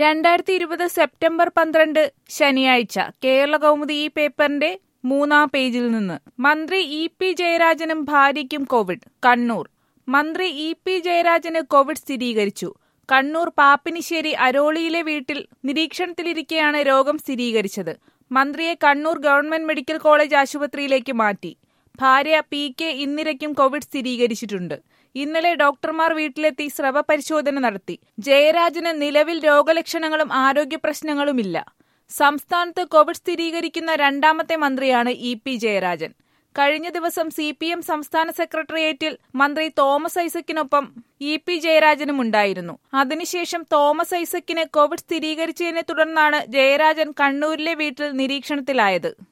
രണ്ടായിരത്തി ഇരുപത് സെപ്റ്റംബർ പന്ത്രണ്ട് ശനിയാഴ്ച കേരള കൗമുദി ഈ പേപ്പറിന്റെ മൂന്നാം പേജിൽ നിന്ന് മന്ത്രി ഇ പി ജയരാജനും ഭാര്യയ്ക്കും കോവിഡ് കണ്ണൂർ മന്ത്രി ഇ പി ജയരാജന് കോവിഡ് സ്ഥിരീകരിച്ചു കണ്ണൂർ പാപ്പിനിശ്ശേരി അരോളിയിലെ വീട്ടിൽ നിരീക്ഷണത്തിലിരിക്കെയാണ് രോഗം സ്ഥിരീകരിച്ചത് മന്ത്രിയെ കണ്ണൂർ ഗവൺമെന്റ് മെഡിക്കൽ കോളേജ് ആശുപത്രിയിലേക്ക് മാറ്റി ഭാര്യ പി കെ ഇന്ദിരയ്ക്കും കോവിഡ് സ്ഥിരീകരിച്ചിട്ടുണ്ട് ഇന്നലെ ഡോക്ടർമാർ വീട്ടിലെത്തി സ്രവ പരിശോധന നടത്തി ജയരാജന് നിലവിൽ രോഗലക്ഷണങ്ങളും ആരോഗ്യ പ്രശ്നങ്ങളുമില്ല സംസ്ഥാനത്ത് കോവിഡ് സ്ഥിരീകരിക്കുന്ന രണ്ടാമത്തെ മന്ത്രിയാണ് ഇ പി ജയരാജൻ കഴിഞ്ഞ ദിവസം സി പി എം സംസ്ഥാന സെക്രട്ടേറിയറ്റിൽ മന്ത്രി തോമസ് ഐസക്കിനൊപ്പം ഇ പി ജയരാജനും ഉണ്ടായിരുന്നു അതിനുശേഷം തോമസ് ഐസക്കിന് കോവിഡ് സ്ഥിരീകരിച്ചതിനെ തുടർന്നാണ് ജയരാജൻ കണ്ണൂരിലെ വീട്ടിൽ നിരീക്ഷണത്തിലായത്